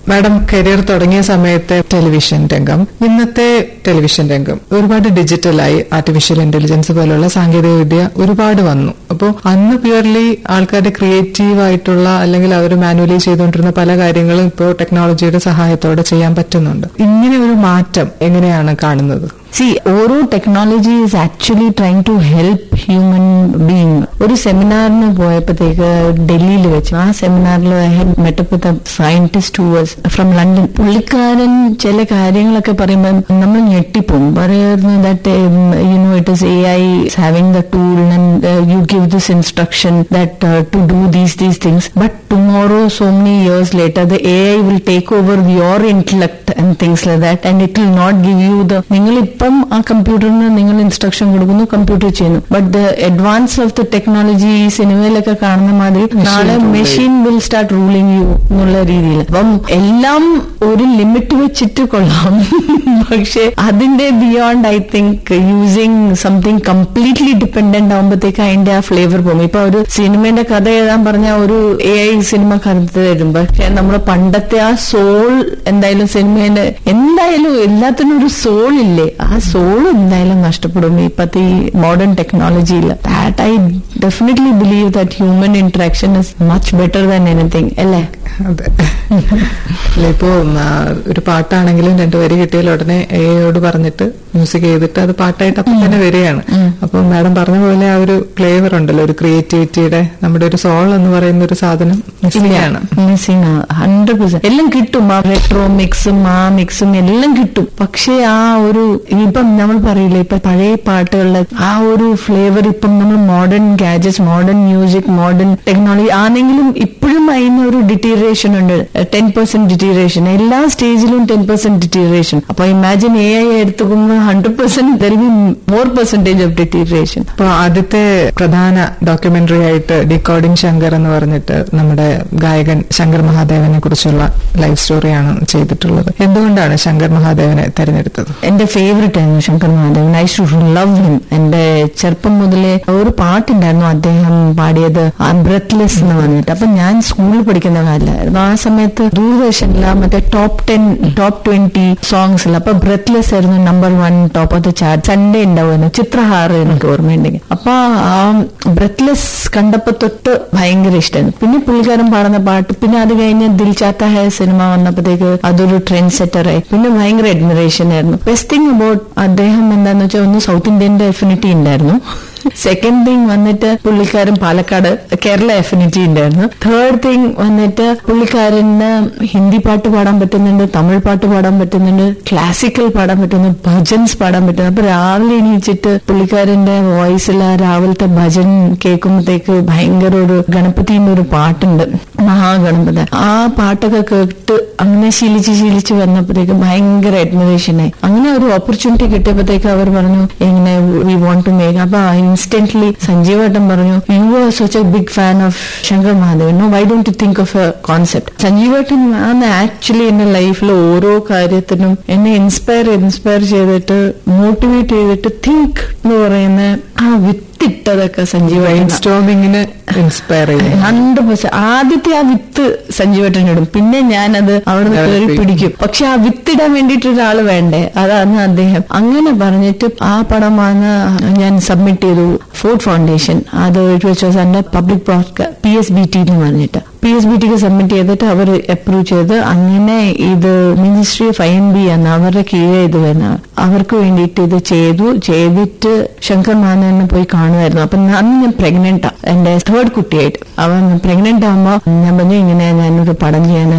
Madam career തുടങ്ങിയ സമയത്തെ television രംഗം ഇന്നത്തെ ടെലിവിഷൻ രംഗം ഒരുപാട് ഡിജിറ്റലായി ആർട്ടിഫിഷ്യൽ ഇന്റലിജൻസ് പോലുള്ള സാങ്കേതിക വിദ്യ ഒരുപാട് വന്നു അപ്പോൾ അന്ന് പ്യുവർലി ആൾക്കാരുടെ ക്രിയേറ്റീവ് ആയിട്ടുള്ള അല്ലെങ്കിൽ അവർ മാനുവലി ചെയ്തുകൊണ്ടിരുന്ന പല കാര്യങ്ങളും ഇപ്പോൾ ടെക്നോളജിയുടെ സഹായത്തോടെ ചെയ്യാൻ പറ്റുന്നുണ്ട് ഇങ്ങനെ ഒരു മാറ്റം എങ്ങനെയാണ് കാണുന്നത് സി ഓരോ technology is actually trying to help human being ഒരു സെമിനാറിന് പോയപ്പോഴത്തേക്ക് ഡൽഹിയിൽ വെച്ച് ആ സെമിനാറിൽ I had met up with scientist who was from London പുള്ളിക്കാരൻ ചില കാര്യങ്ങളൊക്കെ പറയുമ്പോൾ നമ്മൾ ഞെട്ടിപ്പോവും പറയുന്നു that you know it is A I having the tool and you give this instruction that to do these these things but tomorrow so many years later the A I will take over your intellect and things like that and it will not give you the നിങ്ങൾ ഇപ്പം ആ കമ്പ്യൂട്ടറിന് നിങ്ങൾ instruction കൊടുക്കുന്നു computer ചെയ്യുന്നു but the advance of the technology ഈ സിനിമയിലൊക്കെ കാണുന്ന മാതിരി നാളെ machine will start ruling you എന്നുള്ള രീതിയിൽ അപ്പം എല്ലാം ഒരു ലിമിറ്റ് വെച്ചിട്ട് കൊള്ളാം പക്ഷെ അതിന്റെ beyond I think using something completely dependent ആകുമ്പോഴത്തേക്ക് അതിന്റെ ആ ഫ്ലേവർ പോകും ഇപ്പൊ ഒരു സിനിമയുടെ കഥ എഴുതാൻ പറഞ്ഞ ഒരു എ ഐ സിനിമ കഥ തരും പക്ഷെ നമ്മുടെ പണ്ടത്തെ ആ സോൾ എന്തായാലും സിനിമേന്റെ എന്തായാലും എല്ലാത്തിനും ഒരു സോൾ ഇല്ലേ ആ സോൾ എന്തായാലും നഷ്ടപ്പെടും ഇപ്പത്തെ ഈ മോഡേൺ ടെക്നോളജിയിൽ that I definitely believe that human interaction is much better than anything അല്ലേ അതെ അല്ല ഇപ്പോ ആ, ഒരു പാട്ടാണെങ്കിലും രണ്ടു വരി കിട്ടിയാൽ ഉടനെ എയോട് പറഞ്ഞിട്ട് മ്യൂസിക് ചെയ്തിട്ട് അത് പാട്ടായിട്ട് അപ്പം തന്നെ വരികയാണ് അപ്പൊ മാഡം പറഞ്ഞ പോലെ ആ ഒരു ഫ്ലേവർ ഉണ്ടല്ലോ ഒരു ക്രിയേറ്റിവിറ്റിയുടെ നമ്മുടെ ഒരു സോൾ എന്ന് പറയുന്ന ഒരു സാധനം മിസ്സിംഗ് ആണ് മിസ്സിംഗ് ഹൺഡ്രഡ് പെർസെന്റ് എല്ലാം കിട്ടും ആ റെട്രോ മിക്സും ആ മിക്സും എല്ലാം കിട്ടും പക്ഷെ ആ ഒരു ഇപ്പം നമ്മൾ പറയില്ലേ ഇപ്പൊ പഴയ പാട്ടുകളിലെ ആ ഒരു ഫ്ലേവർ ഇപ്പം നമ്മൾ modern gadgets modern music modern technology ആണെങ്കിലും ഇപ്പോഴും അതിന് ഒരു ഡിറ്റീറിയേഷൻ ഉണ്ട് ടെൻ പെർസെന്റ് ഡിറ്റീറിയേഷൻ എല്ലാ സ്റ്റേജിലും ടെൻ പെർസെന്റ് ഡിറ്റീറിയേഷൻ അപ്പൊ ഇമാജിൻ എ ഐ എടുത്തുമ്പോൾ hundred percent there be more percentage of deterioration അപ്പൊ ആദ്യത്തെ പ്രധാന ഡോക്യുമെന്ററി ആയിട്ട് ഡീകോഡിംഗ് ശങ്കർ എന്ന് പറഞ്ഞിട്ട് നമ്മുടെ ഗായകൻ ശങ്കർ മഹാദേവനെ കുറിച്ചുള്ള ലൈഫ് സ്റ്റോറിയാണ് ചെയ്തിട്ടുള്ളത് എന്തുകൊണ്ടാണ് ശങ്കർ മഹാദേവനെ തെരഞ്ഞെടുത്തത് എന്റെ ഫേവറേറ്റ് ആയിരുന്നു Shankar Mahadevan I should love him എന്റെ ചെറുപ്പം മുതലേ ഒരു പാട്ടുണ്ടായിരുന്നു അദ്ദേഹം പാടിയത് ബ്രത്ത്ലെസ് എന്ന് പറഞ്ഞിട്ട് അപ്പൊ ഞാൻ സ്കൂളിൽ പഠിക്കുന്ന കാലമായിരുന്നു ആ സമയത്ത് ദൂരദർശനില മറ്റേ ടോപ്പ് ടെൻ ടോപ്പ് ട്വന്റി സോങ്സിൽ അപ്പൊ ബ്രത്ത്ലെസ് ആയിരുന്നു number one top of the chart Sunday ഉണ്ടാവുമായിരുന്നു ചിത്രഹാർ എനിക്ക് ഓർമ്മയുണ്ടെങ്കിൽ അപ്പൊ ആ ബ്രത്ത്ലെസ് കണ്ടപ്പോ തൊട്ട് ഭയങ്കര ഇഷ്ടമായിരുന്നു പിന്നെ പുള്ളിക്കാരൻ പാടുന്ന പാട്ട് പിന്നെ അത് കഴിഞ്ഞ് ദിൽ ചാത്ത ഹേ സിനിമ വന്നപ്പോഴത്തേക്ക് അതൊരു ട്രെൻഡ് സെറ്ററായി പിന്നെ ഭയങ്കര അഡ്മിറേഷൻ ആയിരുന്നു ബെസ്റ്റ് തിങ് അബൌട്ട് അദ്ദേഹം എന്താന്ന് വെച്ചാൽ ഒന്ന് സൗത്ത് ഇന്ത്യന്റെ എഫിനിറ്റി ഉണ്ടായിരുന്നു സെക്കൻഡ് തിങ് വന്നിട്ട് പുള്ളിക്കാരൻ പാലക്കാട് കേരള എഫിനിറ്റി ഉണ്ടായിരുന്നു തേർഡ് തിങ് വന്നിട്ട് പുള്ളിക്കാരന് ഹിന്ദി പാട്ട് പാടാൻ പറ്റുന്നുണ്ട് തമിഴ് പാട്ട് പാടാൻ പറ്റുന്നുണ്ട് ക്ലാസിക്കൽ പാടാൻ പറ്റുന്നു ഭജൻസ് പാടാൻ പറ്റുന്നു അപ്പൊ രാവിലെ എണീച്ചിട്ട് പുള്ളിക്കാരന്റെ വോയിസിൽ ആ രാവിലത്തെ ഭജൻ കേൾക്കുമ്പോഴത്തേക്ക് ഭയങ്കര ഒരു ഗണപതിന്റെ ഒരു പാട്ടുണ്ട് മഹാഗണപതി ആ പാട്ടൊക്കെ കേട്ട് അങ്ങനെ ശീലിച്ച് ശീലിച്ച് വന്നപ്പോഴത്തേക്ക് ഭയങ്കര അഡ്മിറേഷൻ ആയി അങ്ങനെ ഒരു ഓപ്പർച്യൂണിറ്റി കിട്ടിയപ്പോഴത്തേക്ക് അവർ പറഞ്ഞു എങ്ങനെ വി വോണ്ട് ടു മേക്ക് അപ്പൊ ഇൻസ്റ്റന്റ്ലി സഞ്ജീവ് ഏട്ടൻ പറഞ്ഞു you are such a big fan of Shankar Mahadevan no why don't you think of a concept Sanjeev ഏട്ടൻ ആണ് ആക്ച്വലി എന്റെ ലൈഫിൽ ഓരോ കാര്യത്തിനും എന്നെ ഇൻസ്പയർ ഇൻസ്പയർ ചെയ്തിട്ട് മോട്ടിവേറ്റ് ചെയ്തിട്ട് തിങ്ക് എന്ന് പറയുന്ന ആ വിത്തിട്ടതൊക്കെ സഞ്ജീവ് ബ്രെയിൻ ഏട്ടനാ. സ്റ്റോമിങ്ങിന് ഇൻസ്പയർ ചെയ്തു ഹൺഡ്രഡ് പെർസെന്റ് ആദ്യത്തെ ആ വിത്ത് സഞ്ജീവട്ടൻ ഇടും പിന്നെ ഞാനത് അവിടെ നിന്ന് കയറി പിടിക്കും പക്ഷെ ആ വിത്തിടാൻ വേണ്ടിയിട്ട് ഒരാൾ വേണ്ടേ അതാണ് അദ്ദേഹം അങ്ങനെ പറഞ്ഞിട്ട് ആ പടമാണ് ഞാൻ സബ്മിറ്റ് ചെയ്തു ഫുഡ് ഫൗണ്ടേഷൻ അത് ഇറ്റ് വെച്ച് under public broadcast P S B T എന്ന് പറഞ്ഞിട്ട് പി എസ് ബി ടിക്ക് സബ്മിറ്റ് ചെയ്തിട്ട് അവർ അപ്രൂവ് ചെയ്ത് അങ്ങനെ ഇത് ministry of I M B ആണ് അവരുടെ കീഴെ ഇത് വരുന്ന അവർക്ക് വേണ്ടിയിട്ട് ഇത് ചെയ്തു ചെയ്തിട്ട് ശങ്കർ മാനനെ പോയി കാണുമായിരുന്നു അപ്പൊ അന്ന് ഞാൻ പ്രഗ്നന്റാ എന്റെ തേർഡ് കുട്ടിയായിട്ട് അവൻ പ്രഗ്നന്റ് ആകുമ്പോ ഞാൻ പറഞ്ഞു ഇങ്ങനെ ഞാനൊരു പടം ചെയ്യാന്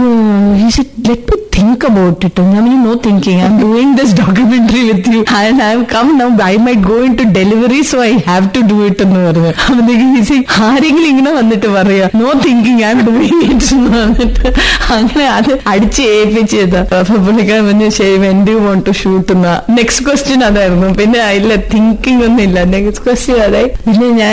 let me think about it ഞാൻ പറഞ്ഞു no thinking I'm doing this documentary with you and I come now I my going to delivery so I have to do it എന്ന് പറഞ്ഞു അപ്പോഴത്തേക്ക് ആരെങ്കിലും ഇങ്ങനെ വന്നിട്ട് പറയാ no thinking I'm doing it എന്ന് പറഞ്ഞിട്ട് അങ്ങനെ അത് അടിച്ച് ഏൽപ്പിച്ചത് അപ്പൊ പുള്ളിക്കാരൻ പറഞ്ഞു ശരി when do want to shoot എന്ന നെക്സ്റ്റ് ക്വസ്റ്റ്യൻ അതായിരുന്നു പിന്നെ ഇല്ല തിങ്കിങ് ഒന്നും ഇല്ല നെക്സ്റ്റ് ക്വസ്റ്റ്യൻ അതായി പിന്നെ ഞാൻ